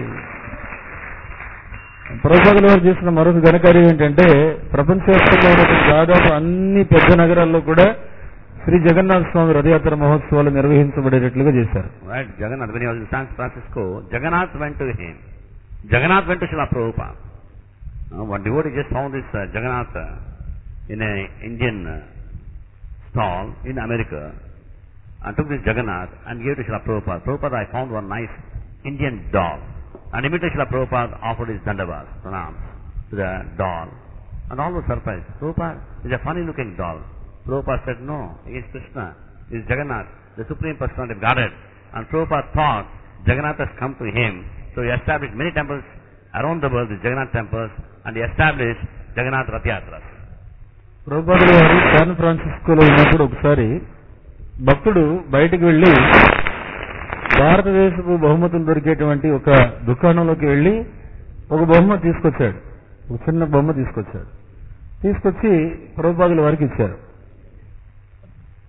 ప్రభుపదుల వారు చేసిన మరొక ఘనకార్యం ఏంటంటే ప్రపంచవ్యాప్తంగా ఉన్నటువంటి దాదాపు అన్ని పెద్ద నగరాల్లో కూడా శ్రీ జగన్నాథ స్వామి రథయాత్ర మహోత్సవాలు నిర్వహించబడేటట్లుగా చేశారు Right? Jagannath, when he was in San Francisco, Jagannath went to him. Jagannath went to Srila Prabhupada. Uh, one devotee just found this uh, Jagannath uh, in a Indian uh, stall in America and took this Jagannath and gave to Srila Prabhupada. Prabhupada, I found one nice Indian doll. And immediately Srila Prabhupada offered his dandavas, pranams, to the doll. And all were surprised. Prabhupada, it's a funny looking doll. Prabhupada said, no, he is Krishna, he is Jagannath, the Supreme Personality of Godhead. And Prabhupada thought Jagannath has come to him, so he established many temples around the world, the Jagannath temples, and he established Jagannath Rath Yatras. ప్రభుపాదుల వారు San ఫ్రాన్సిస్కోలో ఉన్నప్పుడు ఒకసారి భక్తుడు బయటకు వెళ్లి భారతదేశపు బహుమతులు దొరికేటువంటి ఒక దుకాణంలోకి వెళ్లి ఒక బొమ్మ తీసుకొచ్చాడు ఒక చిన్న బొమ్మ తీసుకొచ్చాడు తీసుకొచ్చి ప్రభుపాదుల వారికి ఇచ్చారు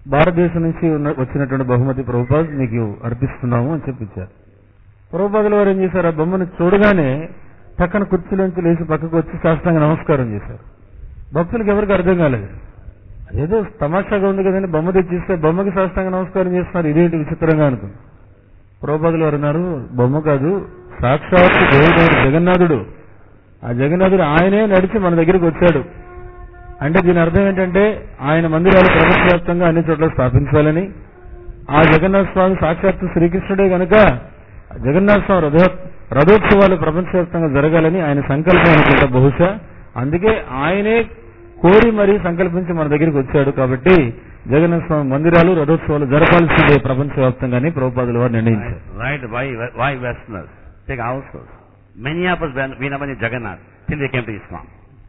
భారతదేశం నుంచి ఉన్న- వచ్చినటువంటి బహుమతి ప్రభుపాద్ మీకు అర్పిస్తున్నాము అని చెప్పించారు ప్రభుపాదుల వారు ఏం చేశారు ఆ బొమ్మను చూడగానే పక్కన కుర్చీలోంచి లేచి పక్కకు వచ్చి సాష్టాంగ నమస్కారం చేశారు భక్తులకు ఎవరికి అర్థం కాలేదు అదేదో తమాషాగా ఉంది కదండి బొమ్మ తెచ్చిస్తే బొమ్మకి సాష్టాంగ నమస్కారం చేస్తున్నారు ఇదేంటి విచిత్రంగా అనుకుంది ప్రభుపాదులు వారు అన్నారు బొమ్మ కాదు సాక్షాత్ దేవుడు జగన్నాథుడు ఆ జగన్నాథుడు ఆయనే నడిచి మన దగ్గరికి వచ్చాడు అంటే దీని అర్థం ఏంటంటే ఆయన మందిరాలు ప్రపంచవ్యాప్తంగా అన్ని చోట్ల స్థాపించాలని ఆ జగన్నాథ స్వామి సాక్షాత్తు శ్రీకృష్ణుడే గనుక జగన్నాథ స్వామి రథ రథోత్సవాలు ప్రపంచవ్యాప్తంగా జరగాలని ఆయన సంకల్పం అనుకుంటా బహుశా అందుకే ఆయనే కోరి మరీ సంకల్పించి మన దగ్గరికి వచ్చాడు కాబట్టి జగన్నాథ స్వామి మందిరాలు రథోత్సవాలు జరపాల్సిందే ప్రపంచవ్యాప్తంగానే ప్రభుపాదుల వారు నిర్ణయించారు Right? Why, why Westerners? Take ourselves. Many of us, were- we never knew Jagannath till they came to Islam.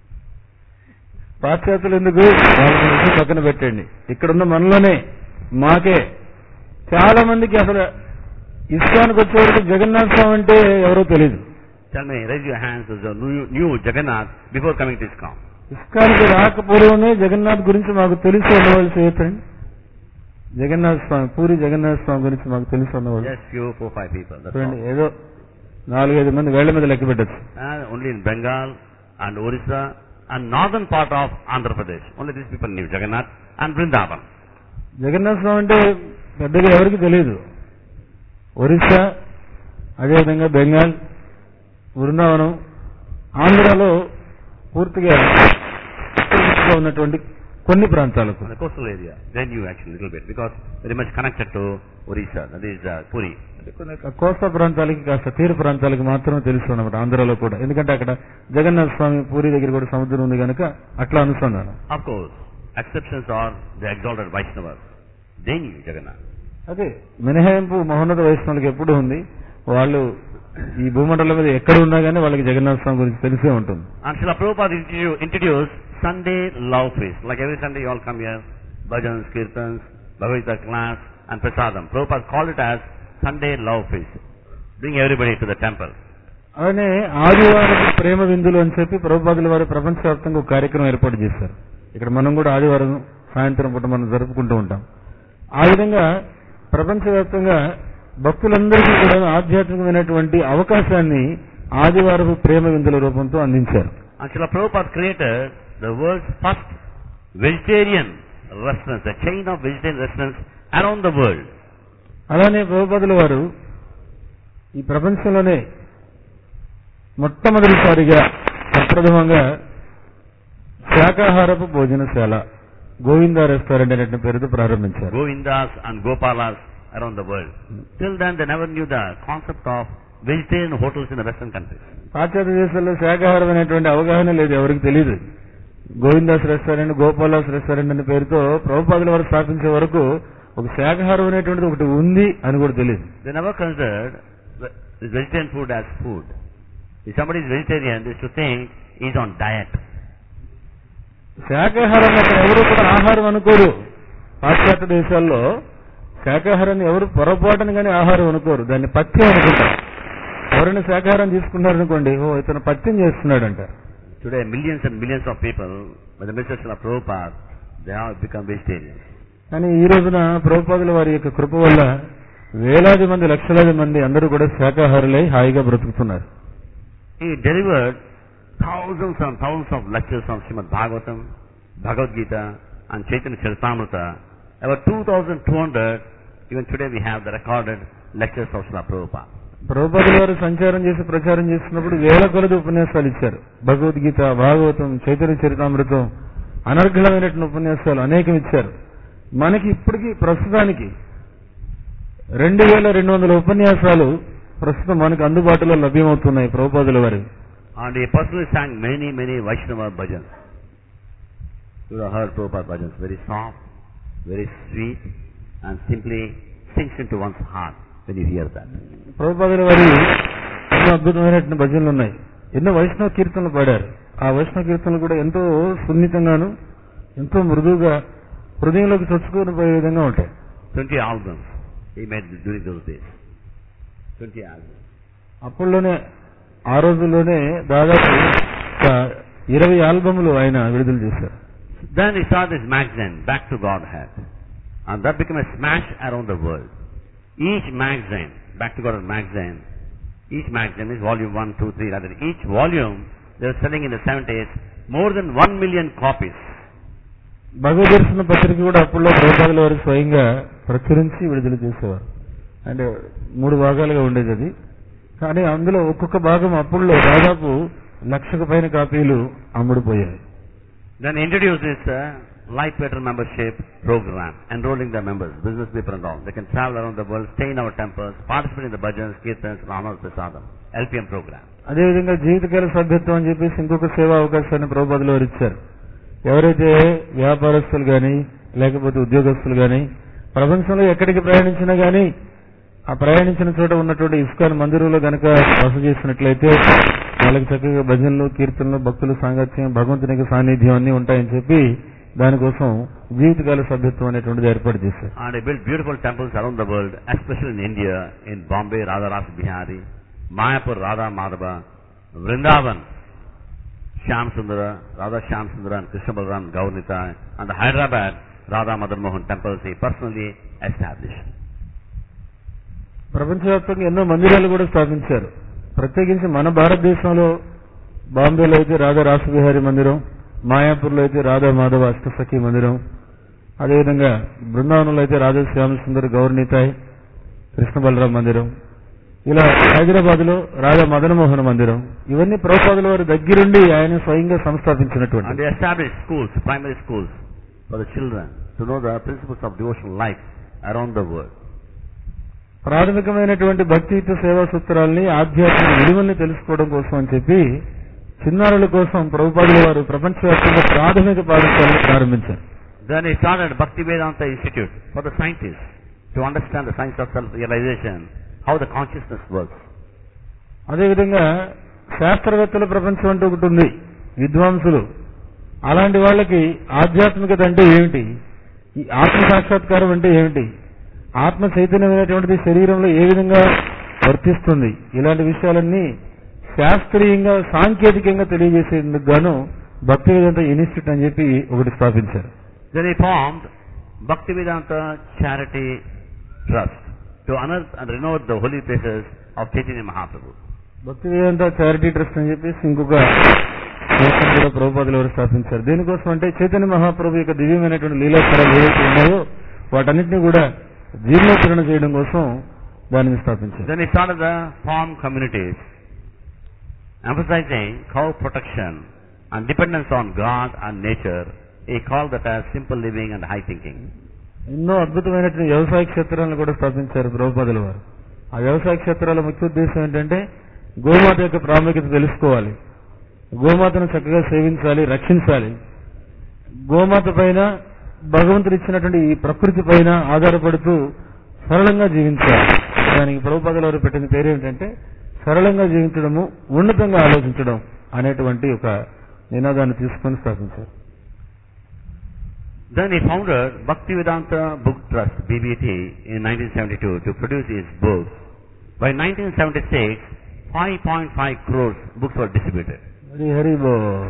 పాశ్చాత్యులు ఎందుకు వాళ్ళ విషయం పక్కన పెట్టండి ఇక్కడున్న మనలోనే మాకే చాలా మందికి అసలు ఇస్కానికి వచ్చేవరకు జగన్నాథ స్వామి అంటే ఎవరో తెలియదు Tell me, raise your hands as you knew, knew Jagannath before coming to Islam. ఇస్కానికి రాకపూర్వమే Jagannadh గురించి మాకు తెలిసి ఉన్నవాళ్ళు చేయటండి జగన్నాథ స్వామి పూరి జగన్నాథ స్వామి గురించి మాకు తెలిసి ఉన్నవాళ్ళు Just few, four, five people. That's చూడండి all. ఏదో నాలుగైదు మంది వేళ్ల మీద లెక్క పెట్టచ్చు And only in Bengal and Orissa and northern part of Andhra Pradesh. Only these people knew Jagannath and Vrindavan. Jagannath స్వామి అంటే పెద్దగా ఎవరికి తెలియదు ఒరిస్సా అదేవిధంగా బెంగాల్ బృందావనం ఆంధ్రాలో పూర్తిగా ఉత్తర ఉన్నటువంటి కొన్ని ప్రాంతాలకు On the coastal area, they knew actually a little bit because very much connected to Orissa, that is uh, Puri. కోస్తా ప్రాంతాలకి కాస్త తీర ప్రాంతాలకి మాత్రమే తెలుసు అన్నమాట ఆంధ్రాలో కూడా ఎందుకంటే అక్కడ జగన్నాథ స్వామి పూరి దగ్గర కూడా సముద్రం ఉంది కనుక అట్లా అనుసంధానం Of course, exceptions are the exalted Vaishnavas. They knew Jagannath. అదే మినహాయింపు మహోన్నత వైష్ణవులకు ఎప్పుడు ఉంది వాళ్ళు ఈ భూమండలం మీద ఎక్కడ ఉన్నా కానీ వాళ్ళకి జగన్నాథ స్వామి గురించి తెలిసే ఉంటుంది And Srila Prabhupada introdu- introduced Sunday love feast. Like every Sunday you all come here, bhajans, kirtans, Bhagavad Gita class and prasadam. Prabhupada called it as Sunday love feast. Bring everybody to the temple. అలానే ఆదివారం ప్రేమ విందులు అని చెప్పి ప్రభుపాదుల వారు ప్రపంచవ్యాప్తంగా ఒక కార్యక్రమం ఏర్పాటు చేశారు ఇక్కడ మనం కూడా ఆదివారం సాయంత్రం పూట మనం జరుపుకుంటూ ఉంటాం ఆ విధంగా ప్రపంచవ్యాప్తంగా భక్తులందరికీ కూడా ఆధ్యాత్మికమైనటువంటి అవకాశాన్ని ఆదివారపు ప్రేమ విందుల రూపంతో అందించారు And Srila Prabhupada created the world's first vegetarian restaurants, a chain of vegetarian restaurants around the world. అలానే ప్రభుపాదుల వారు ఈ ప్రపంచంలోనే మొట్టమొదటిసారిగా ప్రప్రథమంగా శాకాహారపు భోజనశాల గోవింద రెస్టారెంట్ అనే పేరుతో ప్రారంభించారు Govindas and Gopalas around the world. Till then they never knew the concept of vegetarian hotels in the western countries. పాశ్చాత్య దేశాల్లో శాకాహారం అనేటువంటి అవగాహన లేదు ఎవరికి తెలియదు గోవిందాస్ రెస్టారెంట్ గోపాలాస్ రెస్టారెంట్ అనే పేరుతో ప్రభుపాదుల వారు స్థాపించే వరకు ఒక శాకాహారం అనేటువంటిది ఒకటి ఉంది అని కూడా తెలియదు They never considered the the vegetarian food as food. If somebody is vegetarian, they should think he's on diet. శాకాహారం అక్కడ ఎవరు కూడా ఆహారం అనుకోరు పాశ్చాత్య దేశాల్లో శాకాహారాన్ని ఎవరు పొరపాటున కానీ ఆహారం అనుకోరు దాన్ని పథ్యం అనుకుంటారు ఎవరైనా శాకాహారం తీసుకున్నారనుకోండి ఓ ఇతను పథ్యం చేస్తున్నాడంట Today, millions and millions of people, by the message of Prabhupada, they have become vegetarians. కానీ ఈ రోజున ప్రభుపాదుల వారి యొక్క కృప వల్ల వేలాది మంది లక్షలాది మంది అందరూ కూడా శాకాహారులై హాయిగా బ్రతుకుతున్నారు He delivered thousands and thousands of lectures on Srimad Bhagavatam, Bhagavad Gita, and Chaitanya Charitamrita. About 2,200, even today we have the recorded lectures of Srila Prabhupada. ప్రభుపాదుల వారు సంచారం చేసి ప్రచారం చేస్తున్నప్పుడు వేల కొలది ఉపన్యాసాలు ఇచ్చారు భగవద్గీత భాగవతం చైతన్య చరితామృతం అనర్ఘలమైనటువంటి ఉపన్యాసాలు అనేకం ఇచ్చారు మనకి ఇప్పటికి ప్రస్తుతానికి రెండు వేల రెండు వందల ఉపన్యాసాలు ప్రస్తుతం మనకు అందుబాటులో లభ్యమవుతున్నాయి ప్రభుపాదుల వారి And he personally sang many, many Vaishnava bhajans. You have heard Prabhupada bhajans, very soft, very sweet, and simply sinks into one's heart when you hear that. ప్రభుపాదుల వారి ఎన్నో అద్భుతమైనటువంటి భజనలు ఉన్నాయి ఎన్నో వైష్ణవ కీర్తనలు పాడారు ఆ వైష్ణవ కీర్తనలు కూడా ఎంతో సున్నితంగాను ఎంతో మృదువుగా హృదయంలోకి చొచ్చుకొని పోయే విధంగా ఉంటాయి 20 albums he made during those days. 20 albums. అప్పుల్లోనే ఆ రోజుల్లోనే దాదాపు ఒక ఇరవై ఆల్బములు ఆయన విడుదల చేశారు Then he started his magazine, Back to Godhead. And that became a smash around the world. Each magazine, Back to God magazine, each magazine is volume 1, 2, 3, rather. Each volume, they were selling in the 70s more than 1 million copies. భగవదర్శన పత్రిక కూడా అప్పుడులో ప్రభుపాదుల వారు స్వయంగా ప్రచురించి విడుదల చేసేవారు అంటే మూడు భాగాలుగా ఉండేది అది కానీ అందులో ఒక్కొక్క భాగం అప్పుడులో దాదాపు లక్షకు పైన కాపీలు అమ్ముడుపోయాయి Then introduced this uh, Light Better membership program, enrolling the members, business people and all. They can travel around the world, stay in our temples, participate in the bhajans, kirtans, ramas, prasadam, LPM program. అదేవిధంగా జీవితకాల సభ్యత్వం అని చెప్పేసి ఇంకొక సేవా అవకాశాన్ని ప్రభుపాదులు వారు ఇచ్చారు ఎవరైతే వ్యాపారస్తులు గాని లేకపోతే ఉద్యోగస్తులు గాని ప్రపంచంలో ఎక్కడికి ప్రయాణించినా గాని ఆ ప్రయాణించిన చోట ఉన్నటువంటి ఇస్కాన్ మందిరంలో గనక బస చేసినట్లయితే వాళ్ళకి చక్కగా భజనలు కీర్తనలు భక్తుల సాంగత్యం భగవంతునికి సాన్నిధ్యం అన్ని ఉంటాయని చెప్పి దానికోసం జీవితకాల సభ్యత్వం అనేటువంటిది ఏర్పాటు చేశారు And I built beautiful temples around the world, especially in India, in Bombay, Radha Ras Bihari, Mayapur, Radha Madhava, Vrindavan, Shyam Sundara, Radha Shyam Sundara and Krishna Balaram Gaurnita, and the Hyderabad, Radha Madan Mohan temples he personally established. ప్రపంచవ్యాప్తంగా ఎన్నో మందిరాలు కూడా స్థాపించారు ప్రత్యేకించి మన భారతదేశంలో బాంబేలో అయితే రాధా రాసబిహారి మందిరం మాయాపూర్లో అయితే రాధా మాధవ అష్టసఖి మందిరం అదేవిధంగా బృందావనంలో అయితే రాధా శ్యామసుందర్ గౌరనీతాయ్ కృష్ణ బలరాం మందిరం ఇలా హైదరాబాద్ లో రాధా మదనమోహన్ మందిరం ఇవన్నీ ప్రభుపాదుల వారి దగ్గరుండి ఆయన స్వయంగా And సంస్థాపించినటువంటి they established schools, primary schools, for the children to know the principles of devotional life around the world. ప్రాథమికమైనటువంటి భక్తియుత సేవా సూత్రాల్ని ఆధ్యాత్మిక విలువల్ని తెలుసుకోవడం కోసం అని చెప్పి చిన్నారుల కోసం ప్రభుపాదుల వారు ప్రపంచవ్యాప్తంగా ప్రాథమిక పాఠశాలను ప్రారంభించారు Then he started Bhakti Vedanta Institute for the scientists to understand the science of self-realization, how the consciousness works. అదేవిధంగా శాస్త్రవేత్తల ప్రపంచం అంటూ ఒకటి ఉంది విద్వాంసులు అలాంటి వాళ్ళకి ఆధ్యాత్మికత అంటే ఏమిటి ఈ ఆత్మ సాక్షాత్కారం అంటే ఏమిటి ఆత్మ చైతన్యమైనటువంటిది శరీరంలో ఏ విధంగా వర్తిస్తుంది ఇలాంటి విషయాలన్నీ శాస్త్రీయంగా సాంకేతికంగా తెలియజేసేందుకు గాను భక్తి వేదాంత ఇన్స్టిట్యూట్ అని చెప్పి ఒకటి స్థాపించారు Then he formed Bhaktivedanta Charity Trust to unearth and renovate the holy places of Chaitanya Mahaprabhu. భక్తి వేదాంత చారిటీ ట్రస్ట్ అని చెప్పేసి ఇంకొక సంస్థను కూడా ప్రభుపాదులు వారు స్థాపించారు దేనికోసం అంటే చైతన్య మహాప్రభు యొక్క దివ్యమైనటువంటి లీలాస్థలాలు ఏవైతే ఉన్నాయో వాటన్నిటిని కూడా జీర్ణోద్ధరణ చేయడం కోసం దానిని స్థాపించారు Then he started the farm communities, emphasizing cow protection and dependence on God and nature. He called that as simple living and high thinking. ఎన్నో అద్భుతమైనటువంటి వ్యవసాయ క్షేత్రాలను కూడా స్థాపించారు ప్రభుపాదుల వారు ఆ వ్యవసాయ క్షేత్రాల ముఖ్య ఉద్దేశం ఏంటంటే గోమాత యొక్క ప్రాముఖ్యత తెలుసుకోవాలి గోమాతను చక్కగా సేవించాలి రక్షించాలి గోమాత పైన భగవంతుడు ఇచ్చినటువంటి ఈ ప్రకృతి పైన ఆధారపడుతూ సరళంగా జీవించాలి దానికి ప్రభుపాదుల వారు పెట్టిన పేరు ఏంటంటే సరళంగా జీవించడము ఉన్నతంగా ఆలోచించడం అనేటువంటి ఒక నినాదాన్ని తీసుకొని స్థాపించారు Then he founded Bhaktivedanta Book Trust, BBT, in 1972 to produce his books. By 1976, 5.5 crores books were distributed. Hari Hari బో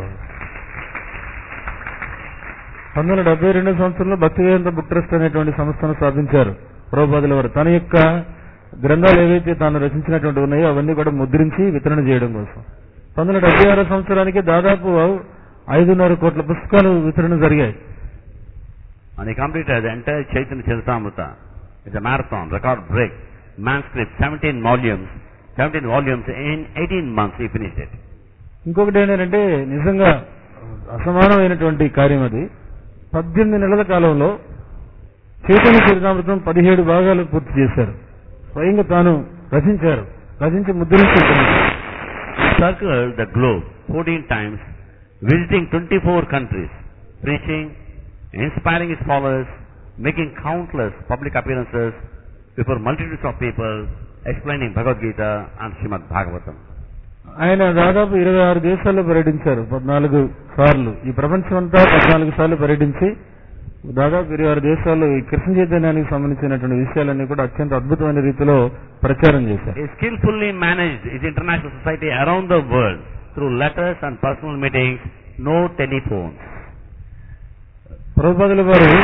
పంతొమ్మిది వందల డెబ్బై రెండో సంవత్సరంలో భక్తివేదాంత బుక్ ట్రస్ట్ అనేటువంటి సంస్థను స్థాపించారు ప్రభుపాదుల వారు తన యొక్క గ్రంథాలు ఏవైతే తాను రచించినటువంటి ఉన్నాయో అవన్నీ కూడా ముద్రించి వితరణ చేయడం కోసం పంతొమ్మిది వందల డెబ్బై ఆరో సంవత్సరానికి దాదాపు ఐదున్నర కోట్ల పుస్తకాలు వితరణ జరిగాయి And he completed the entire Chaitanya Charitamrita. It's a marathon, record break, manuscript, 17 volumes, 17 volumes in 18 months he finished it. ఇంకొకటి ఏంటంటే నిజంగా అసమానమైనటువంటి కార్యం అది పద్దెనిమిది నెలల కాలంలో చైతన్య చరితామృతం పదిహేడు భాగాలు పూర్తి చేశారు స్వయంగా తాను రచించారు రచించి ముద్రించి He circled the globe 14 times, visiting 24 countries, preaching, inspiring his followers, making countless public appearances before multitudes of people, explaining Bhagavad Gita and Srimad Bhagavatam. ఆయన దాదాపు ఇరవై ఆరు దేశాల్లో పర్యటించారు పద్నాలుగు సార్లు ఈ ప్రపంచం అంతా పద్నాలుగు సార్లు పర్యటించి దాదాపు ఇరవై ఆరు దేశాల్లో ఈ కృష్ణ చైతన్యానికి సంబంధించినటువంటి విషయాలన్నీ కూడా అత్యంత అద్భుతమైన రీతిలో ప్రచారం చేశారు He skillfully managed his international society around the world through letters and personal meetings, no telephones. ప్రభుపాదుల వారు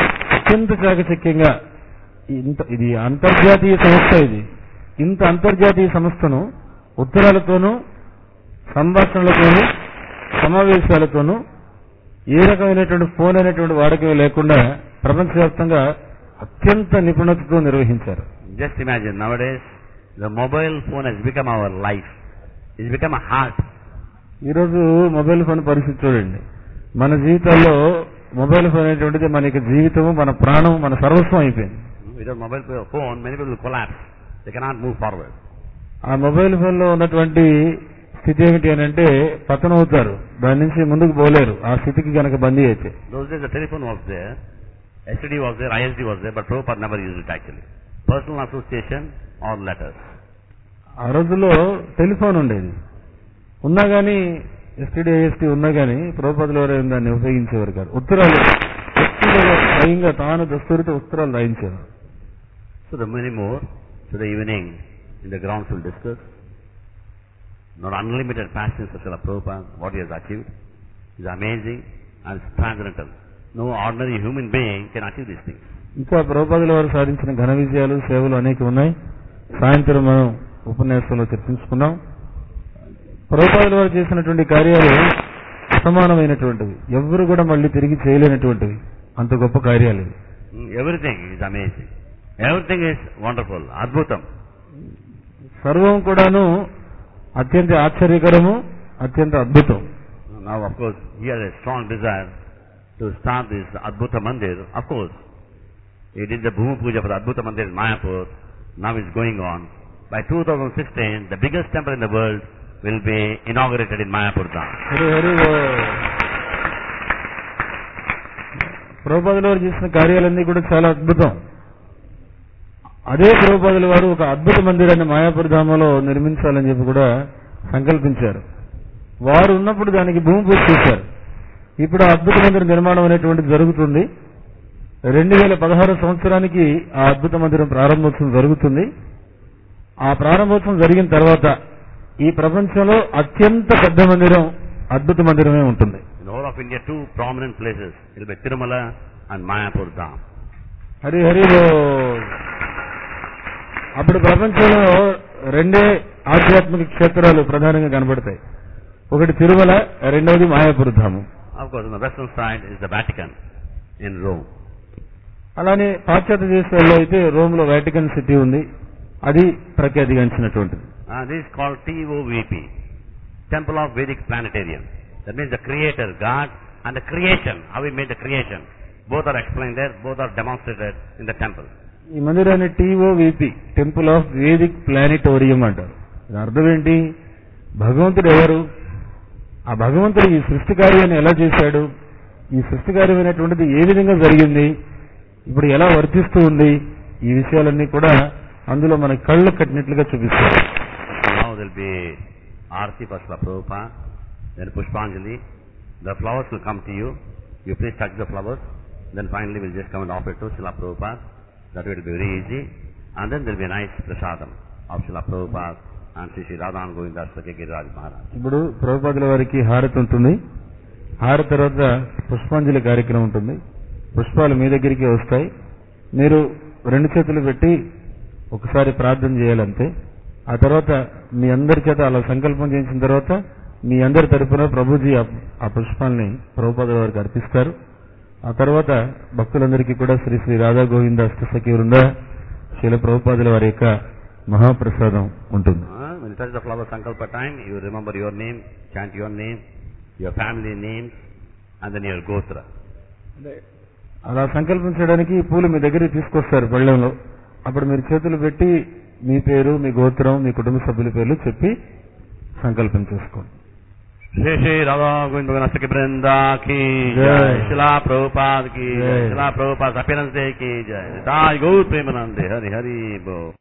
అత్యంత చాకచక్యంగా ఇంత ఇది అంతర్జాతీయ సంస్థ ఇది ఇంత అంతర్జాతీయ సంస్థను ఉత్తరాలతోనూ సంభాషణలతోనూ సమావేశాలతోనూ ఏ రకమైనటువంటి ఫోన్ అనేటువంటి వాడకం లేకుండా ప్రపంచవ్యాప్తంగా అత్యంత నిపుణతతో నిర్వహించారు Just imagine nowadays, the mobile phone has become our life. It's become a heart. ఈరోజు మొబైల్ ఫోన్ పరిస్థితి చూడండి మన జీవితాల్లో మొబైల్ ఫోన్ అనేటువంటిది మనకి జీవితము మన ప్రాణం మన సర్వస్వం అయిపోయింది Without mobile phone, many people will collapse. They cannot move forward. ఆ మొబైల్ ఫోన్ లో ఉన్నటువంటి స్థితి ఏమిటి అని అంటే పతనం అవుతారు దాని నుంచి ముందుకు పోలేరు ఆ స్థితికి గనక బందీ అయితే Those days the telephone was there, STD was there, ISD was there, but Prabhupada never used it actually. Personal association or letters. ఆ రోజుల్లో టెలిఫోన్ ఉండేది ఉన్నా గానీ ఎస్టీడీ ఐఎస్టీ ఉన్నా గానీ ప్రభుపదులు ఎవరైనా దాన్ని ఉపయోగించేవారు కాదు ఉత్తరాలు వ్యక్తిగత స్వయంగా తాను దస్తూరితో ఉత్తరాలు రాయించారు So the many more today evening in the grounds will discuss. Not unlimited passions of Srila Prabhupada, what he has achieved is amazing and it's transcendental. No ordinary human being can achieve these things. ఇంకా ప్రభుపదుల వారు సాధించిన ఘన విజయాలు సేవలు అనేక ఉన్నాయి సాయంత్రం మనం ఉపన్యాసంలో చర్చించుకున్నాం ప్రభుపాదుల వారు చేసినటువంటి కార్యాలు అసమానమైనటువంటివి ఎవరు కూడా మళ్ళీ తిరిగి చేయలేనటువంటివి అంత గొప్ప కార్యాలు ఇవి. Mm, Everything is amazing. Everything is wonderful. Adbhutam. సర్వం కూడాను అత్యంత ఆశ్చర్యకరము అత్యంత అద్భుతం Now of course he has a strong desire to start this Adbhuta Mandir. Of course, he did the Bhumi Puja for the Adbhuta Mandir in Mayapur. Now it's going on. By 2016, the biggest temple in the world will be inaugurated in Mayapur Dham. Hari Hari ఓ. ప్రభుపాదుల వారు చేసిన కార్యాలన్నీ కూడా చాలా అద్భుతం అదే ప్రభుపాదుల వారు ఒక అద్భుత మందిరాన్ని మాయాపురి ధామంలో నిర్మించాలని చెప్పి కూడా సంకల్పించారు వారు ఉన్నప్పుడు దానికి భూమి పూజ చేశారు ఇప్పుడు ఆ అద్భుత మందిర నిర్మాణం అనేటువంటిది జరుగుతుంది రెండు వేల పదహారు సంవత్సరానికి ఆ అద్భుత మందిరం ప్రారంభోత్సవం జరుగుతుంది ఆ ప్రారంభోత్సవం జరిగిన తర్వాత ఈ ప్రపంచంలో అత్యంత పెద్ద మందిరం అద్భుత మందిరమే ఉంటుంది In the whole of India, two prominent places. It will be Tirumala and Mayapur Dham. Hari Hari బో. అప్పుడు ప్రపంచంలో రెండే ఆధ్యాత్మిక క్షేత్రాలు ప్రధానంగా కనబడతాయి ఒకటి తిరుమల రెండవది మాయాపుర ధామం Of course, on the western side is the Vatican in Rome. అలానే పాశ్చాత్య దేశాల్లో అయితే రోమ్ లో వాటికన్ సిటీ ఉంది అది ప్రఖ్యాతిగాంచినటువంటిది Uh, this is called TOVP, Temple of Vedic Planetarium. That means the creator, God, and the creation, how he made the creation. Both are explained there, both are demonstrated in the temple. ఈ మందిరాన్ని TOVP temple of Vedic planetarium అంటారు దాని అర్థం ఏంటి భగవంతుడు ఎవరు ఆ భగవంతుడు ఈ సృష్టి కార్యాన్ని ఎలా చేశాడు ఈ సృష్టి కార్యమైనటువంటిది ఏ విధంగా జరిగింది ఇప్పుడు ఎలా వర్తిస్తూ ఉంది ఈ విషయాలన్నీ కూడా అందులో మన కళ్ళు కట్టినట్లుగా చూపిస్తారు Now there will be Arti for Srila Prabhupada, then Pushpanjali. The flowers will come to you. You please touch the flowers. Then finally we'll just come and offer it to Srila Prabhupada. That will be very easy. And then there will be a nice prasadam of Srila Prabhupada and Sri Sri Radhan Govindas Sakya Giriraj Maharaj. ఇప్పుడు ప్రభుపాదుల వారికి హారతి ఉంటుంది హారతి తర్వాత పుష్పాంజలి కార్యక్రమం ఉంటుంది పుష్పాలు మీ దగ్గరికి వస్తాయి మీరు రెండు చేతులు పెట్టి ఒకసారి ప్రార్థన చేయాలంతే ఆ తర్వాత మీ అందరి చేత అలా సంకల్పం చేసిన తర్వాత మీ అందరి తరపున ప్రభుజీ ఆ- ఆ పుష్పాల్ని ప్రభుపాదుల వారికి అర్పిస్తారు ఆ తర్వాత భక్తులందరికీ కూడా శ్రీ శ్రీ రాధా గోవింద అష్టసఖి వృంద శీల ప్రభుపాదుల వారి యొక్క మహాప్రసాదం ఉంటుంది Uh, when you touch the flower Sankalpa time, you remember your name, chant your name, your family names, and then your Gotra. అలా సంకల్పించడానికి ఈ పూలు మీ దగ్గరికి తీసుకొస్తారు పళ్ళెంలో అప్పుడు మీరు చేతులు పెట్టి మీ పేరు మీ గోత్రం మీ కుటుంబ సభ్యుల పేర్లు చెప్పి సంకల్పం చేసుకోండి श्री श्री राधा गोविंद नस्तक वृंदा की जय। जय शिला प्रभुपाद की जय जय। शिला प्रभुपाद अपीरेंस डे की जय राज गौर प्रेमानंद हरि हरि बो